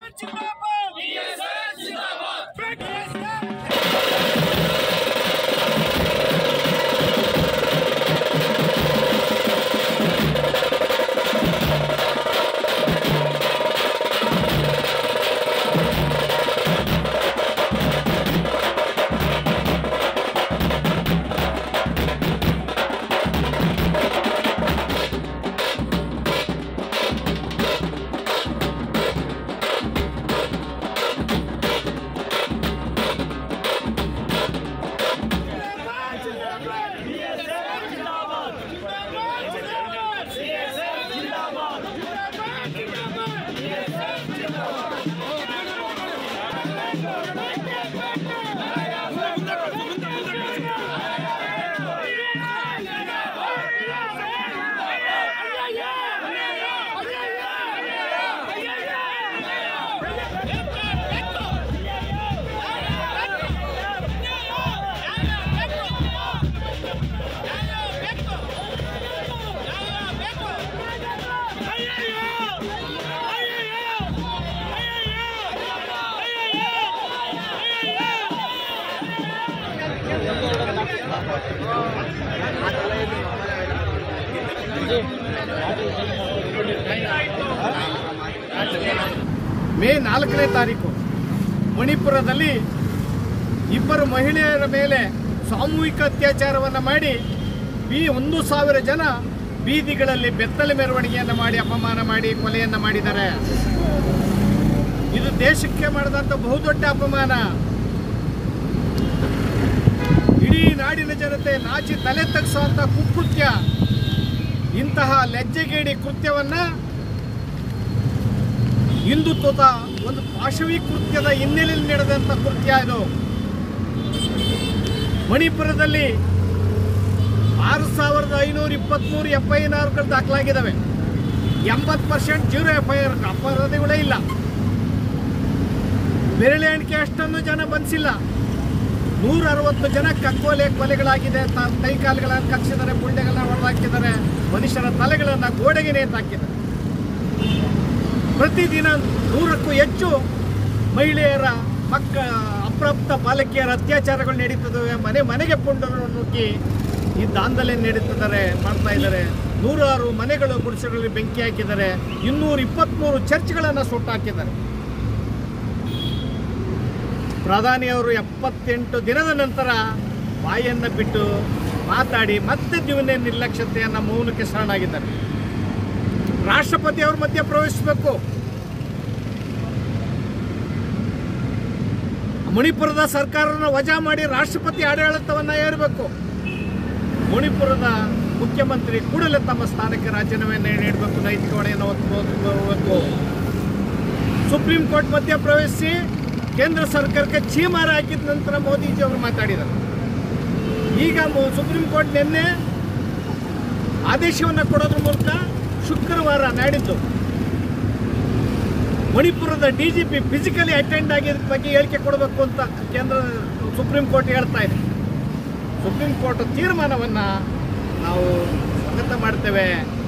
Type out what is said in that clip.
ಮೇ ನಾಲ್ಕನೇ ತಾರೀಕು ಮಣಿಪುರದಲ್ಲಿ ಇಬ್ಬರು ಮಹಿಳೆಯರ ಮೇಲೆ ಸಾಮೂಹಿಕ ಅತ್ಯಾಚಾರವನ್ನು ಮಾಡಿ ಈ ಒಂದು ಸಾವಿರ ಜನ ಬೀದಿಗಳಲ್ಲಿ ಬೆತ್ತಲೆ ಮೆರವಣಿಗೆಯನ್ನು ಮಾಡಿ ಅಪಮಾನ ಮಾಡಿ ಕೊಲೆಯನ್ನು ಮಾಡಿದ್ದಾರೆ ಇದು ದೇಶಕ್ಕೆ ಮಾಡಿದಂಥ ಬಹುದೊಡ್ಡ ಅಪಮಾನ ಇಡೀ ನಾಡಿನ ಜನತೆ ನಾಚಿ ತಲೆ ತಗ್ಸುವಂಥ ಕುಕೃತ್ಯ ಇಂತಹ ಲಜ್ಜೆಗೇಡಿ ಕೃತ್ಯವನ್ನ ಹಿಂದುತ್ವದ ಒಂದು ಪಾಶವಿ ಕೃತ್ಯದ ಹಿನ್ನೆಲೆಯಲ್ಲಿ ನಡೆದಂಥ ಕೃತ್ಯ ಇದು ಮಣಿಪುರದಲ್ಲಿ ಆರು ಸಾವಿರದ ಐನೂರ ಇಪ್ಪತ್ತ್ಮೂರು ಎಫ್ ಐ ಆರ್ಗಳು ದಾಖಲಾಗಿದ್ದಾವೆ ಎಂಬತ್ತು percent zero F I R ಅಪರಾಧಿಗಳೇ ಇಲ್ಲ ಬೆರಳೆ ಎಣಿಕೆ ಅಷ್ಟೊಂದು ಜನ ಬಂಧಿಸಿಲ್ಲ ನೂರ ಅರವತ್ತು ಜನ ಕಕ್ಕೋಲೆ ಕೊಲೆಗಳಾಗಿದೆ ತ- ಕೈ ಕಾಲುಗಳನ್ನು ಕಚ್ಚಿದ್ದಾರೆ ಗುಂಡೆಗಳನ್ನ ಹೊಡೆದಾಕಿದ್ದಾರೆ ಮನುಷ್ಯರ ತಲೆಗಳನ್ನು ಗೋಡೆಗೆ ನೇತಾಕಿದ್ದಾರೆ ಪ್ರತಿದಿನ ನೂರಕ್ಕೂ ಹೆಚ್ಚು ಮಹಿಳೆಯರ ಮಕ್ಕ ಅಪ್ರಾಪ್ತ ಬಾಲಕಿಯರ ಅತ್ಯಾಚಾರಗಳು ನಡೀತದವೆ ಮನೆ ಮನೆಗೆ ಪುಂಡರು ನುಗ್ಗಿ ಈ ದಾಂಧಲೆ ನಡೀತಿದ್ದಾರೆ ಮಾಡ್ತಾ ಇದ್ದಾರೆ ನೂರಾರು ಮನೆಗಳು ಗುಡಿಸೆಗಳಲ್ಲಿ ಬೆಂಕಿ ಹಾಕಿದ್ದಾರೆ ಇನ್ನೂರ ಇಪ್ಪತ್ತ್ಮೂರು ಚರ್ಚ್ಗಳನ್ನು ಸುಟ್ಟು ಹಾಕಿದ್ದಾರೆ ಪ್ರಧಾನಿಯವರು ಎಪ್ಪತ್ತೆಂಟು ದಿನದ ನಂತರ ಬಾಯನ್ನು ಬಿಟ್ಟು ಮಾತಾಡಿ ಮತ್ತೆ ಜೀವನ ನಿರ್ಲಕ್ಷ್ಯತೆಯನ್ನು ಮೌನಕ್ಕೆ ಶರಣಾಗಿದ್ದಾರೆ ರಾಷ್ಟ್ರಪತಿ ಅವ್ರ ಮಧ್ಯೆ ಪ್ರವೇಶಿಸಬೇಕು ಮಣಿಪುರದ ಸರ್ಕಾರನ ವಜಾ ಮಾಡಿ ರಾಷ್ಟ್ರಪತಿ ಆಡಳಿತವನ್ನು ಏರಬೇಕು ಮಣಿಪುರದ ಮುಖ್ಯಮಂತ್ರಿ ಕೂಡಲೇ ತಮ್ಮ ಸ್ಥಾನಕ್ಕೆ ರಾಜೀನಾಮೆಯನ್ನು ನೀಡಬೇಕು ನೈತಿಕ ಹೊಣೆಯನ್ನು ಹೊತ್ತಬೇಕು ಸುಪ್ರೀಂ ಕೋರ್ಟ್ ಮಧ್ಯ ಪ್ರವೇಶಿಸಿ ಕೇಂದ್ರ ಸರ್ಕಾರಕ್ಕೆ ಚೀಮಾರ ಹಾಕಿದ ನಂತರ ಮೋದಿಜಿ ಅವರು ಮಾತಾಡಿದರು ಈಗ ಮು- ಸುಪ್ರೀಂ ಕೋರ್ಟ್ ನಿನ್ನೆ ಆದೇಶವನ್ನು ಕೊಡೋದ್ರ ಮೂಲಕ ಶುಕ್ರವಾರ ನಾಡಿದ್ದು ಮಣಿಪುರದ D G P physically attend ಆಗಿದ್ದ ಬಗ್ಗೆ ಹೇಳಿಕೆ ಕೊಡಬೇಕು ಅಂತ ಕೇಂದ್ರ ಸುಪ್ರೀಂ ಕೋರ್ಟ್ ಹೇಳ್ತಾ ಇದೆ ಸುಪ್ರೀಂ ಕೋರ್ಟ್ ತೀರ್ಮಾನವನ್ನು ನಾವು ಸ್ವಾಗತ ಮಾಡ್ತೇವೆ